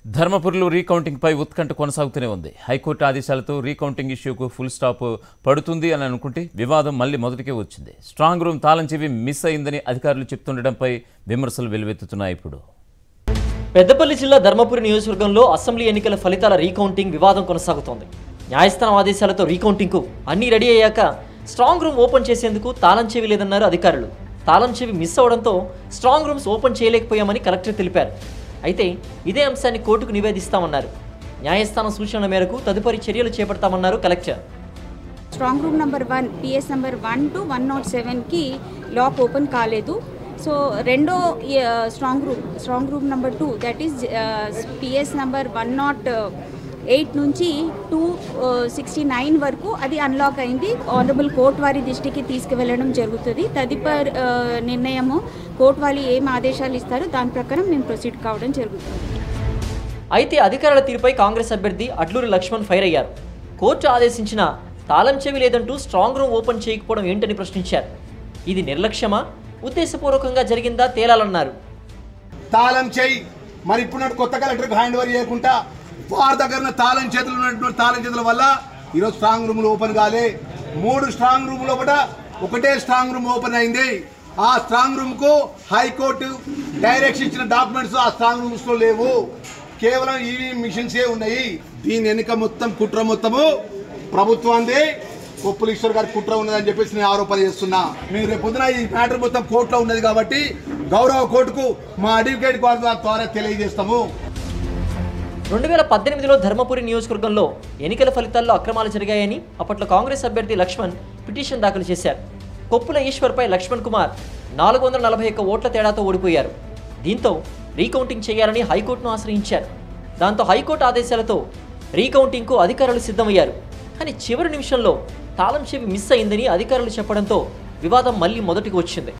ధర్మపురిలో recounting పై ఉత్కంఠ కొనసాగుతూనే ఉంది హైకోర్టు ఆదేశాలతో రీకౌంటింగ్ ఇష్యూకు ఫుల్ స్టాప్ పడుతుంది అని అనుకుంటే వివాదం మళ్ళీ మొదటికే వచ్చింది స్ట్రాంగ్ రూమ్ తాళం చెవి మిస్ అయిందని అధికారులు చెప్తుండటంపై విమర్శలు వెల్లువెత్తుతున్నాయి ఇప్పుడు పెద్దపల్లి జిల్లా ధర్మపురి నియోజకవర్గంలో అసెంబ్లీ ఎన్నికల ఫలితాల రీకౌంటింగ్ వివాదం కొనసాగుతోంది న్యాయస్థానం ఆదేశాలతో రీకౌంటింగ్కు అన్నీ రెడీ అయ్యాక స్ట్రాంగ్ రూమ్ ఓపెన్ చేసేందుకు తాళం చెవి లేదన్నారు అధికారులు తాళం చెవి మిస్ అవడంతో స్ట్రాంగ్ రూమ్స్ ఓపెన్ చేయలేకపోయామని కలెక్టర్ తెలిపారు అయితే ఇదే అంశాన్ని కోర్టుకు నివేదిస్తామన్నారు న్యాయస్థానం సూచనల మేరకు తదుపరి చర్యలు చేపడతామన్నారు collector strong room number one PS number one two one nought సెవెన్కి లాక్ ఓపెన్ కాలేదు సో రెండో ఆ, strong room strong room number two that is PS number one nought eight నుంచి టూ సిక్స్టీ నైన్ వరకు అది అన్లాక్ అయింది honourable court వారి దృష్టికి తీసుకువెళ్ళడం జరుగుతుంది తదుపరి ఆ, నిర్ణయము కోర్ట్ వాళ్ళు ఏం ఆదేశాలు ఇస్తారో దాని ప్రకారం మేము ప్రొసీడ్ కావడం జరుగుతుంది అయితే అధికారుల తీరుపై కాంగ్రెస్ అభ్యర్థి అడ్లూరి లక్ష్మణ్ ఫైర్ అయ్యారు కోర్టు ఆదేశించిన తాళం చెవి లేదంటూ స్ట్రాంగ్ రూమ్ ఓపెన్ చేయకపోవడం ఏంటని ప్రశ్నించారు ఇది నిర్లక్ష్యమా ఉద్దేశపూర్వకంగా జరిగిందా తేలాలన్నారు తాళం చేయి మరి ఇప్పుడు కొత్త కలెక్టర్కి హ్యాండ్ ఓవర్ చేయకుండా వారి దగ్గర ఉన్న తాళం చేతులు ఉన్నటువంటి తాళం చేతుల వల్ల ఈరోజు స్ట్రాంగ్ రూమ్లు ఓపెన్ కాలే మూడు స్ట్రాంగ్ రూమ్ లోపల ఒకటే స్ట్రాంగ్ రూమ్ ఓపెన్ అయింది ఆ స్ట్రాంగ్ రూమ్ కు హైకోర్టు డైరెక్షన్ ఇచ్చిన డాక్యుమెంట్స్ ఆ స్ట్రాంగ్ రూమ్స్ లో లేవు కేవలం ఈవీ మిషన్స్ ఏ ఉన్నాయి దీని వెనుక మొత్తం కుట్ర మొత్తము ప్రభుత్వాన్ని కొప్పులీశ్వర్ గారి కుట్ర ఉన్నదని చెప్పేసి నేను ఆరోపణ చేస్తున్నా మేము రేపు పొద్దున ఈ మ్యాటర్ మొత్తం కోర్టులో ఉన్నది కాబట్టి గౌరవ కోర్టుకు మా అడ్వకేట్ గారి ద్వారా తెలియజేస్తాము రెండు వేల పద్దెనిమిదిలో ధర్మపురి నియోజకవర్గంలో ఎన్నికల ఫలితాల్లో అక్రమాలు జరిగాయని అప్పట్లో కాంగ్రెస్ అభ్యర్థి లక్ష్మణ్ పిటిషన్ దాఖలు చేశారు కొప్పుల ఈశ్వర్పై లక్ష్మణ్ కుమార్ నాలుగు వందల నలభై ఒక్క ఓట్ల తేడాతో ఓడిపోయారు దీంతో రీకౌంటింగ్ చేయాలని హైకోర్టును ఆశ్రయించారు దాంతో హైకోర్టు ఆదేశాలతో రీకౌంటింగ్కు అధికారులు సిద్ధమయ్యారు కానీ చివరి నిమిషంలో తాళం చెవి మిస్ అయిందని అధికారులు చెప్పడంతో వివాదం మళ్ళీ మొదటికి వచ్చింది